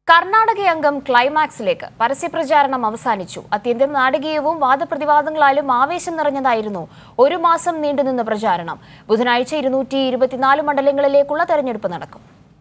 കർണാടക അംഗം ക്ലൈമാക്സിലേക്ക് പരസ്യപ്രചാരണം അവസാനിച്ചു അത്യന്തം നാടകീയവും വാദപ്രതിവാദങ്ങളാലും ആവേശം നിറഞ്ഞതായിരുന്നു ഒരു മാസം നീണ്ടുനിന്ന പ്രചാരണം ബുധനാഴ്ച ഇരുന്നൂറ്റി ഇരുപത്തിനാല് മണ്ഡലങ്ങളിലേക്കുള്ള തെരഞ്ഞെടുപ്പ് നടക്കും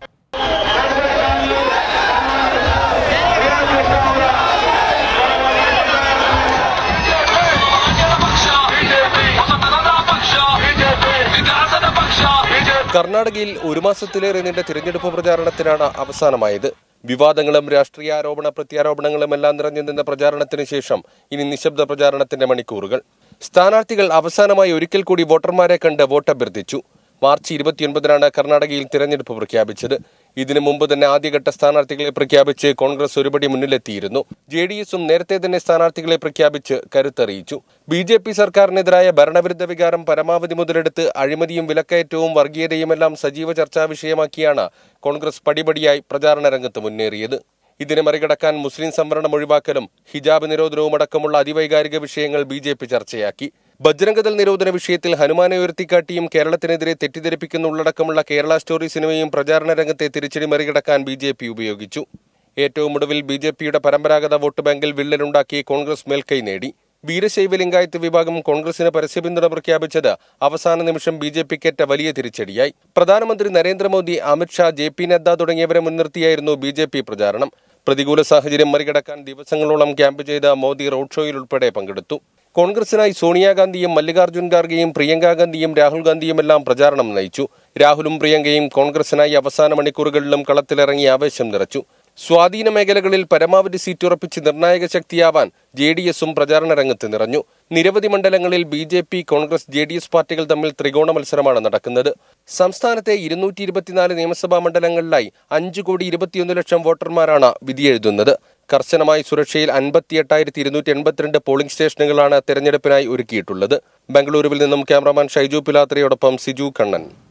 കർണാടകയിൽ ഒരു മാസത്തിലേറെ നീണ്ട തിരഞ്ഞെടുപ്പ് പ്രചാരണത്തിനാണ് അവസാനമായത് വിവാദങ്ങളും രാഷ്ട്രീയ ആരോപണ പ്രത്യാരോപണങ്ങളും എല്ലാം നിറഞ്ഞു നിന്ന പ്രചാരണത്തിന് ശേഷം ഇനി നിശബ്ദ പ്രചാരണത്തിന്റെ മണിക്കൂറുകൾ സ്ഥാനാർത്ഥികൾ അവസാനമായി ഒരിക്കൽ കൂടി വോട്ടർമാരെ കണ്ട് വോട്ടഭ്യർത്ഥിച്ചു മാർച്ച് ഇരുപത്തിയൊൻപതിനാണ് കർണാടകയിൽ തിരഞ്ഞെടുപ്പ് പ്രഖ്യാപിച്ചത് ഇതിനു മുമ്പ് തന്നെ ആദ്യഘട്ട സ്ഥാനാർത്ഥികളെ പ്രഖ്യാപിച്ച് കോൺഗ്രസ് ഒരുപടി മുന്നിലെത്തിയിരുന്നു ജെ ഡി എസും നേരത്തെ തന്നെ സ്ഥാനാർത്ഥികളെ പ്രഖ്യാപിച്ച് കരുത്തറിയിച്ചു ബി ജെ പി സർക്കാരിനെതിരായ ഭരണവിരുദ്ധ വികാരം പരമാവധി മുതലെടുത്ത് അഴിമതിയും വിലക്കയറ്റവും വർഗീയതയുമെല്ലാം സജീവ ചർച്ചാ വിഷയമാക്കിയാണ് കോൺഗ്രസ് പടിപടിയായി പ്രചാരണ രംഗത്ത് മുന്നേറിയത് ഇതിനെ മറികടക്കാൻ മുസ്ലിം സംവരണം ഒഴിവാക്കലും ഹിജാബ് നിരോധനവും അടക്കമുള്ള അതിവൈകാരിക വിഷയങ്ങൾ ബി ജെ പി ചർച്ചയാക്കി ബജ്രംഗദൾ നിരോധന വിഷയത്തിൽ ഹനുമാനെ ഉയർത്തിക്കാട്ടിയും കേരളത്തിനെതിരെ തെറ്റിദ്ധരിപ്പിക്കുന്ന ഉള്ളടക്കമുള്ള കേരള സ്റ്റോറി സിനിമയും പ്രചാരണ രംഗത്തെ തിരിച്ചടി മറികടക്കാൻ ബി ജെ പി ഉപയോഗിച്ചു ഏറ്റവും ഒടുവിൽ ബി ജെ പിയുടെ പരമ്പരാഗത വോട്ട് ബാങ്കിൽ വിള്ളലുണ്ടാക്കി കോൺഗ്രസ് മേൽക്കൈ നേടി വീരശൈവ ലിംഗായത്ത് വിഭാഗം കോൺഗ്രസിന് പരസ്യപിന്തുണ പ്രഖ്യാപിച്ചത് അവസാന നിമിഷം ബി ജെ പിക്കേറ്റ വലിയ തിരിച്ചടിയായി പ്രധാനമന്ത്രി നരേന്ദ്രമോദി അമിത്ഷാ ജെ പി നദ്ദ തുടങ്ങിയവരെ മുൻനിർത്തിയായിരുന്നു ബി ജെ പി പ്രചാരണം പ്രതികൂല സാഹചര്യം മറികടക്കാൻ ദിവസങ്ങളോളം ക്യാമ്പ് ചെയ്ത മോദി റോഡ് ഷോയിൽ ഉൾപ്പെടെ പങ്കെടുത്തു കോൺഗ്രസിനായി സോണിയാഗാന്ധിയും മല്ലികാർജ്ജുൻ ഖാർഗെയും പ്രിയങ്കാ ഗാന്ധിയും രാഹുൽ ഗാന്ധിയുമെല്ലാം പ്രചാരണം നയിച്ചു രാഹുലും പ്രിയങ്കയും കോൺഗ്രസിനായി അവസാന മണിക്കൂറുകളിലും കളത്തിലിറങ്ങി ആവേശം നിറച്ചു സ്വാധീന മേഖലകളിൽ പരമാവധി സീറ്റ് ഉറപ്പിച്ച് നിർണായക ശക്തിയാവാൻ ജെ ഡി എസും പ്രചാരണ രംഗത്ത് നിറഞ്ഞു നിരവധി മണ്ഡലങ്ങളിൽ B J P Congress J D S പാർട്ടികൾ തമ്മിൽ ത്രികോണ മത്സരമാണ് നടക്കുന്നത് സംസ്ഥാനത്തെ ഇരുന്നൂറ്റി ഇരുപത്തിനാല് നിയമസഭാ മണ്ഡലങ്ങളിലായി അഞ്ചു കോടി ഇരുപത്തിയൊന്ന് ലക്ഷം വോട്ടർമാരാണ് വിധിയെഴുതുന്നത് കർശനമായി സുരക്ഷയിൽ അൻപത്തിയെട്ടായിരത്തി ഇരുന്നൂറ്റി എൺപത്തിരണ്ട് പോളിംഗ് സ്റ്റേഷനുകളാണ് തെരഞ്ഞെടുപ്പിനായി ഒരുക്കിയിട്ടുള്ളത് ബംഗളൂരുവിൽ നിന്നും ക്യാമറാമാൻ ഷൈജു പിലാത്രയോടൊപ്പം സിജു കണ്ണൻ